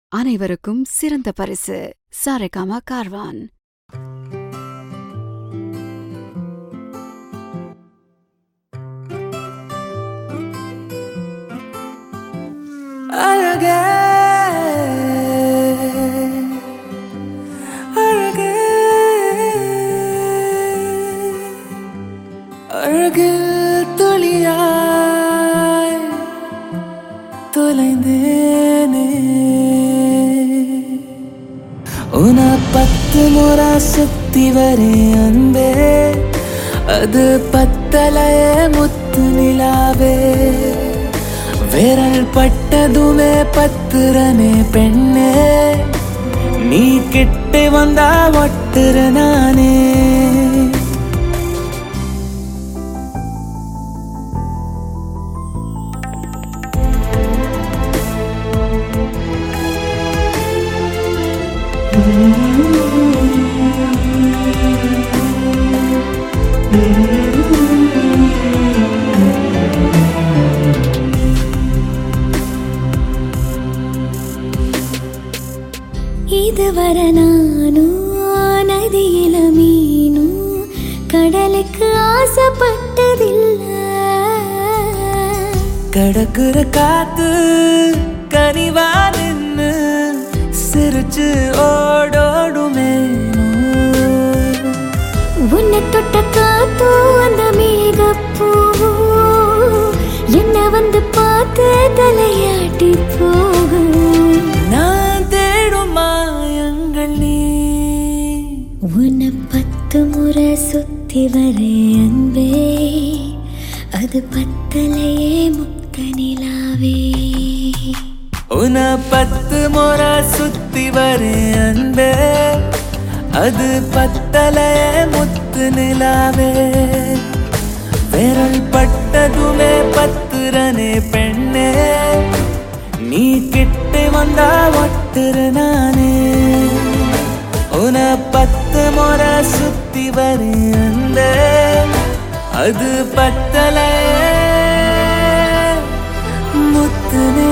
அனைவருக்கும் சிறந்த பரிசு சாரேகாமா கார்வான் அழகே அழகே அழகில் துளியாய் தொலைந்தேனே உன பத்து முறை சுத்தி வரே அன்பே அது பத்தலைய முத்து நிலாவே விரல் பட்டதுமே பத்துரனே பெண்ணே நீ கிட்டே வந்தா ஒட்டுற நானே இதுவரை நானும் நதியில மீனும் கடலுக்கு ஆசைப்பட்டதில்ல கடக்குற காத்து கனிவா நின்னு சிரிச்சு ஓடோடுமேனோ உன்னை தொட்ட காத்தோ அந்த மேகப்பூவோ என்ன வந்து பார்த்து தலையாட்டி போகும் நான் தேடும் மாயங்கள் நீ உன்னை பத்து முறை சுத்தி வரே அன்பே அது பத்தலையே முத்த நிலாவே உன பத்து முறை சுத்தி வரேன் அன்பே அது பத்தல முத்து நிலாவே விரல் பட்டதுமே பத்துரனே பெண்ணே நீ கிட்டே வந்தா ஒட்டுற நானே உன பத்து முறை சுத்தி வரேன் அன்பே அது பத்தல முத்து